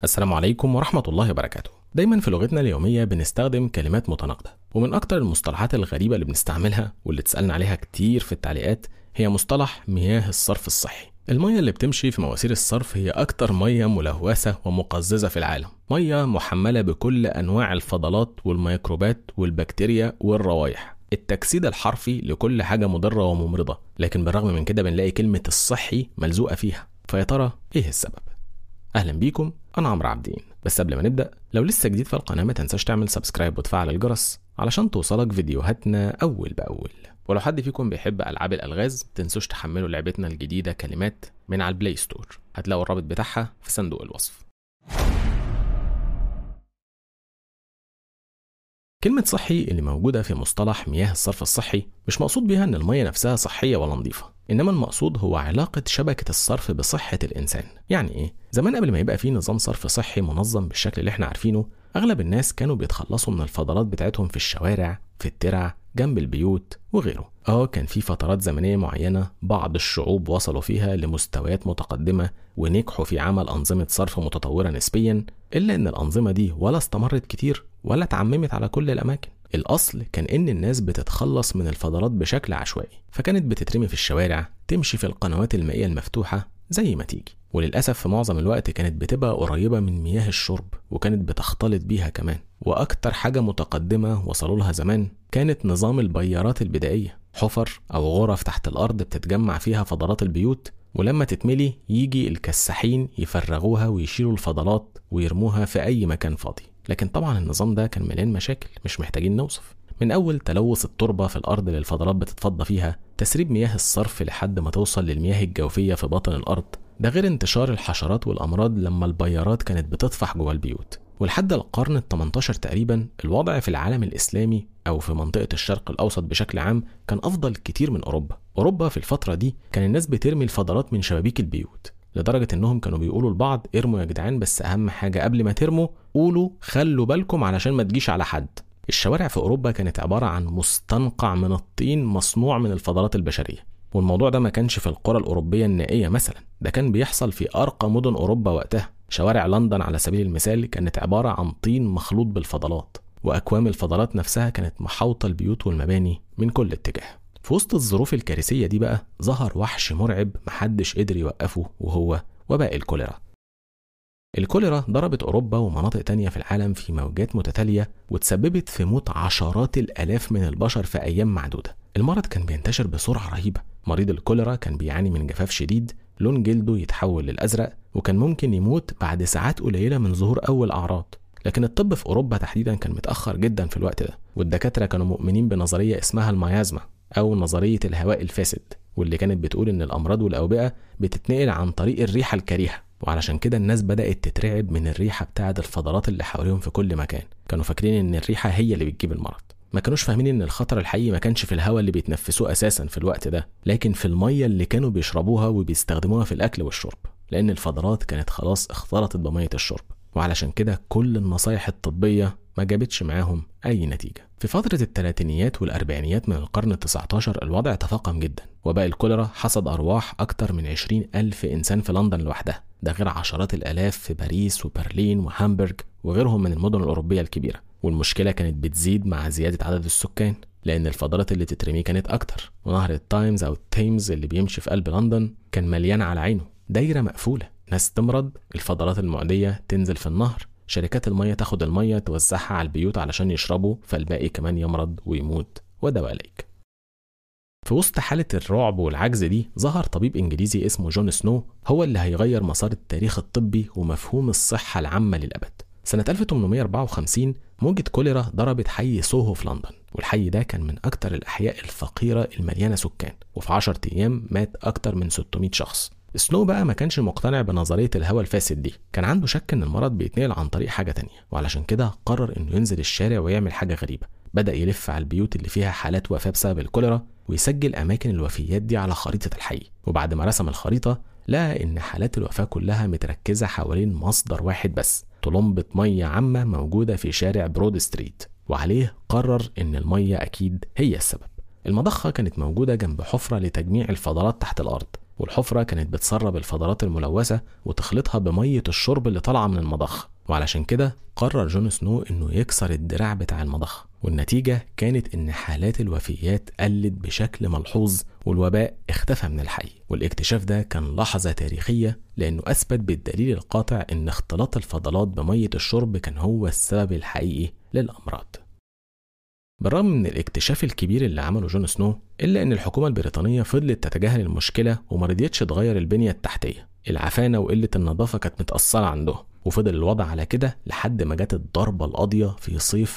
السلام عليكم ورحمة الله وبركاته دايما في لغتنا اليومية بنستخدم كلمات متناقضة ومن أكتر المصطلحات الغريبة اللي بنستعملها واللي اتسألنا عليها كتير في التعليقات هي مصطلح مياه الصرف الصحي المية اللي بتمشي في مواسير الصرف هي أكتر مية ملوثة ومقززة في العالم مية محملة بكل أنواع الفضلات والميكروبات والبكتيريا والروائح التجسيد الحرفي لكل حاجة مضرة وممرضة لكن بالرغم من كده بنلاقي كلمة الصحي ملزوقة فيها فيا ترى إيه السبب؟ اهلا بيكم انا عمرو عابدين بس قبل ما نبدا لو لسه جديد في القناه ما تنساش تعمل سبسكرايب وتفعل الجرس علشان توصلك فيديوهاتنا اول باول ولو حد فيكم بيحب العاب الالغاز تنسوش تحملوا لعبتنا الجديده كلمات من على البلاي ستور هتلاقوا الرابط بتاعها في صندوق الوصف كلمة صحي اللي موجودة في مصطلح مياه الصرف الصحي مش مقصود بيها إن المية نفسها صحية ولا نظيفة، إنما المقصود هو علاقة شبكة الصرف بصحة الإنسان، يعني إيه؟ زمان قبل ما يبقى فيه نظام صرف صحي منظم بالشكل اللي إحنا عارفينه، أغلب الناس كانوا بيتخلصوا من الفضلات بتاعتهم في الشوارع، في الترع، جنب البيوت وغيره. آه كان في فترات زمنية معينة بعض الشعوب وصلوا فيها لمستويات متقدمة ونجحوا في عمل أنظمة صرف متطورة نسبيا، إلا إن الأنظمة دي ولا استمرت كتير ولا اتعممت على كل الأماكن. الأصل كان إن الناس بتتخلص من الفضلات بشكل عشوائي، فكانت بتترمي في الشوارع، تمشي في القنوات المائية المفتوحة زي ما تيجي. وللأسف في معظم الوقت كانت بتبقى قريبة من مياه الشرب وكانت بتختلط بيها كمان وأكتر حاجة متقدمة وصلوا لها زمان كانت نظام البيارات البدائية حفر أو غرف تحت الأرض بتتجمع فيها فضلات البيوت ولما تتملي يجي الكساحين يفرغوها ويشيلوا الفضلات ويرموها في أي مكان فاضي لكن طبعا النظام ده كان مليان مشاكل مش محتاجين نوصف من أول تلوث التربة في الأرض اللي الفضلات بتتفضى فيها تسريب مياه الصرف لحد ما توصل للمياه الجوفية في باطن الأرض ده غير انتشار الحشرات والأمراض لما البيارات كانت بتطفح جوه البيوت ولحد القرن ال 18 تقريبا الوضع في العالم الإسلامي أو في منطقة الشرق الأوسط بشكل عام كان أفضل كتير من أوروبا أوروبا في الفترة دي كان الناس بترمي الفضلات من شبابيك البيوت لدرجة إنهم كانوا بيقولوا لبعض ارموا يا جدعان بس أهم حاجة قبل ما ترموا قولوا خلوا بالكم علشان ما تجيش على حد الشوارع في أوروبا كانت عبارة عن مستنقع من الطين مصنوع من الفضلات البشرية والموضوع ده ما كانش في القرى الأوروبية النائية مثلا ده كان بيحصل في أرقى مدن أوروبا وقتها شوارع لندن على سبيل المثال كانت عبارة عن طين مخلوط بالفضلات وأكوام الفضلات نفسها كانت محاوطة البيوت والمباني من كل اتجاه في وسط الظروف الكارثية دي بقى ظهر وحش مرعب محدش قدر يوقفه وهو وباء الكوليرا الكوليرا ضربت أوروبا ومناطق تانية في العالم في موجات متتالية وتسببت في موت عشرات الآلاف من البشر في أيام معدودة المرض كان بينتشر بسرعة رهيبة مريض الكوليرا كان بيعاني من جفاف شديد لون جلده يتحول للأزرق وكان ممكن يموت بعد ساعات قليلة من ظهور أول أعراض لكن الطب في أوروبا تحديدا كان متأخر جدا في الوقت ده والدكاترة كانوا مؤمنين بنظرية اسمها الميازما أو نظرية الهواء الفاسد واللي كانت بتقول إن الأمراض والأوبئة بتتنقل عن طريق الريحة الكريهة وعلشان كده الناس بدأت تترعب من الريحة بتاعة الفضلات اللي حواليهم في كل مكان كانوا فاكرين إن الريحة هي اللي بتجيب المرض ما كانوش فاهمين ان الخطر الحقيقي ما كانش في الهواء اللي بيتنفسوه اساسا في الوقت ده لكن في الميه اللي كانوا بيشربوها وبيستخدموها في الاكل والشرب لان الفضلات كانت خلاص اختلطت بميه الشرب وعلشان كده كل النصايح الطبيه ما جابتش معاهم اي نتيجه في فتره الثلاثينيات والاربعينيات من القرن ال19 الوضع تفاقم جدا وباء الكوليرا حصد ارواح اكتر من 20 الف انسان في لندن لوحدها ده غير عشرات الالاف في باريس وبرلين وهامبورغ وغيرهم من المدن الاوروبيه الكبيره والمشكلة كانت بتزيد مع زيادة عدد السكان لأن الفضلات اللي تترمي كانت أكتر ونهر التايمز أو التيمز اللي بيمشي في قلب لندن كان مليان على عينه دايرة مقفولة ناس تمرض الفضلات المعدية تنزل في النهر شركات المية تاخد المية توزعها على البيوت علشان يشربوا فالباقي كمان يمرض ويموت ودواء عليك في وسط حالة الرعب والعجز دي ظهر طبيب إنجليزي اسمه جون سنو هو اللي هيغير مسار التاريخ الطبي ومفهوم الصحة العامة للأبد سنة 1854 موجة كوليرا ضربت حي سوهو في لندن والحي ده كان من أكتر الأحياء الفقيرة المليانة سكان وفي 10 أيام مات أكتر من 600 شخص سنو بقى ما كانش مقتنع بنظرية الهوى الفاسد دي كان عنده شك إن المرض بيتنقل عن طريق حاجة تانية وعلشان كده قرر إنه ينزل الشارع ويعمل حاجة غريبة بدأ يلف على البيوت اللي فيها حالات وفاة بسبب الكوليرا ويسجل أماكن الوفيات دي على خريطة الحي وبعد ما رسم الخريطة لقى إن حالات الوفاة كلها متركزة حوالين مصدر واحد بس طلمبة مية عامة موجودة في شارع برود ستريت وعليه قرر إن المية أكيد هي السبب المضخة كانت موجودة جنب حفرة لتجميع الفضلات تحت الأرض والحفرة كانت بتسرب الفضلات الملوثة وتخلطها بمية الشرب اللي طالعة من المضخ وعلشان كده قرر جون سنو انه يكسر الدراع بتاع المضخ والنتيجة كانت ان حالات الوفيات قلت بشكل ملحوظ والوباء اختفى من الحي والاكتشاف ده كان لحظة تاريخية لانه اثبت بالدليل القاطع ان اختلاط الفضلات بمية الشرب كان هو السبب الحقيقي للامراض بالرغم من الاكتشاف الكبير اللي عمله جون سنو إلا إن الحكومة البريطانية فضلت تتجاهل المشكلة وما رضيتش تغير البنية التحتية العفانة وقلة النظافة كانت متأثرة عندهم وفضل الوضع على كده لحد ما جت الضربة القاضية في صيف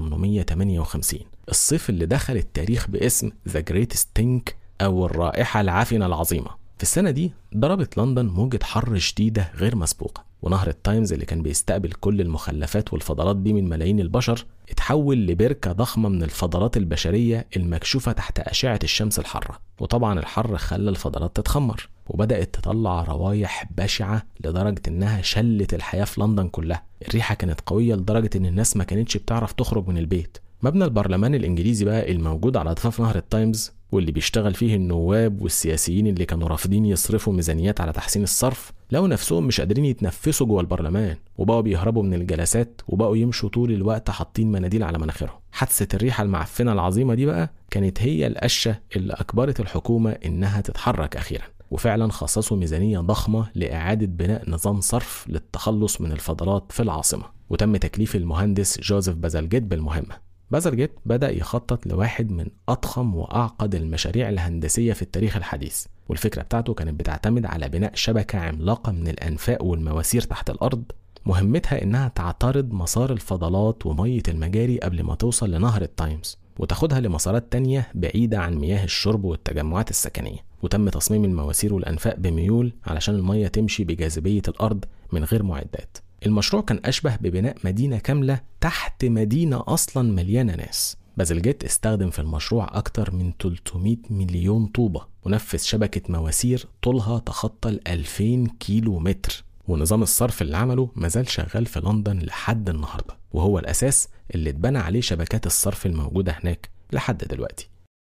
1858 الصيف اللي دخل التاريخ باسم ذا جريت ستينك أو الرائحة العفنة العظيمة في السنة دي ضربت لندن موجة حر شديدة غير مسبوقة ونهر التايمز اللي كان بيستقبل كل المخلفات والفضلات دي من ملايين البشر اتحول لبركة ضخمة من الفضلات البشرية المكشوفة تحت أشعة الشمس الحارة وطبعا الحر خلى الفضلات تتخمر وبدأت تطلع روايح بشعة لدرجة إنها شلت الحياة في لندن كلها الريحة كانت قوية لدرجة إن الناس ما كانتش بتعرف تخرج من البيت مبنى البرلمان الإنجليزي بقى الموجود على ضفاف نهر التايمز واللي بيشتغل فيه النواب والسياسيين اللي كانوا رافضين يصرفوا ميزانيات على تحسين الصرف لقوا نفسهم مش قادرين يتنفسوا جوه البرلمان وبقوا بيهربوا من الجلسات وبقوا يمشوا طول الوقت حاطين مناديل على مناخيرهم حادثة الريحة المعفنة العظيمة دي بقى كانت هي القشة اللي أجبرت الحكومة إنها تتحرك أخيرا وفعلا خصصوا ميزانية ضخمة لإعادة بناء نظام صرف للتخلص من الفضلات في العاصمة وتم تكليف المهندس جوزيف بازلجيت بالمهمة بازرجيت بدأ يخطط لواحد من أضخم وأعقد المشاريع الهندسية في التاريخ الحديث والفكرة بتاعته كانت بتعتمد على بناء شبكة عملاقة من الأنفاق والمواسير تحت الأرض مهمتها إنها تعترض مسار الفضلات ومية المجاري قبل ما توصل لنهر التايمز وتاخدها لمسارات تانية بعيدة عن مياه الشرب والتجمعات السكنية وتم تصميم المواسير والأنفاق بميول علشان المية تمشي بجاذبية الأرض من غير معدات المشروع كان أشبه ببناء مدينة كاملة تحت مدينة أصلا مليانة ناس بازلجيت استخدم في المشروع أكتر من 300 مليون طوبة ونفذ شبكة مواسير طولها تخطى ال 2000 كيلو متر ونظام الصرف اللي عمله مازال شغال في لندن لحد النهاردة وهو الأساس اللي اتبنى عليه شبكات الصرف الموجودة هناك لحد دلوقتي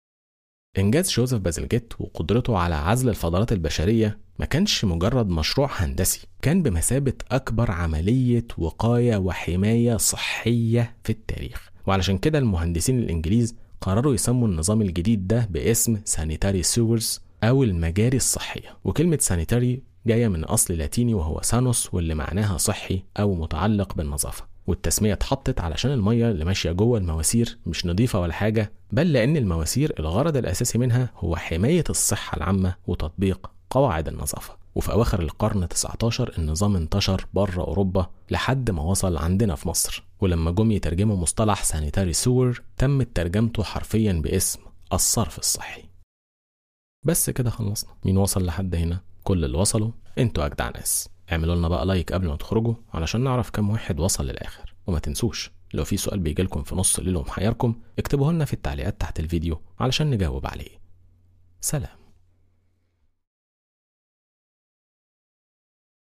إنجاز جوزيف بازلجيت وقدرته على عزل الفضلات البشرية ما كانش مجرد مشروع هندسي كان بمثابة أكبر عملية وقاية وحماية صحية في التاريخ وعلشان كده المهندسين الإنجليز قرروا يسموا النظام الجديد ده باسم سانيتاري سيورز أو المجاري الصحية وكلمة سانيتاري جاية من أصل لاتيني وهو سانوس واللي معناها صحي أو متعلق بالنظافة والتسمية اتحطت علشان المية اللي ماشية جوه المواسير مش نظيفة ولا حاجة بل لأن المواسير الغرض الأساسي منها هو حماية الصحة العامة وتطبيق قواعد النظافة وفي أواخر القرن 19 النظام انتشر بره أوروبا لحد ما وصل عندنا في مصر ولما جم يترجموا مصطلح سانيتاري سور تمت ترجمته حرفيا باسم الصرف الصحي بس كده خلصنا مين وصل لحد هنا كل اللي وصلوا انتوا أجدع ناس اعملوا لنا بقى لايك قبل ما تخرجوا علشان نعرف كم واحد وصل للآخر وما تنسوش لو في سؤال بيجيلكم في نص الليل ومحيركم اكتبوه لنا في التعليقات تحت الفيديو علشان نجاوب عليه سلام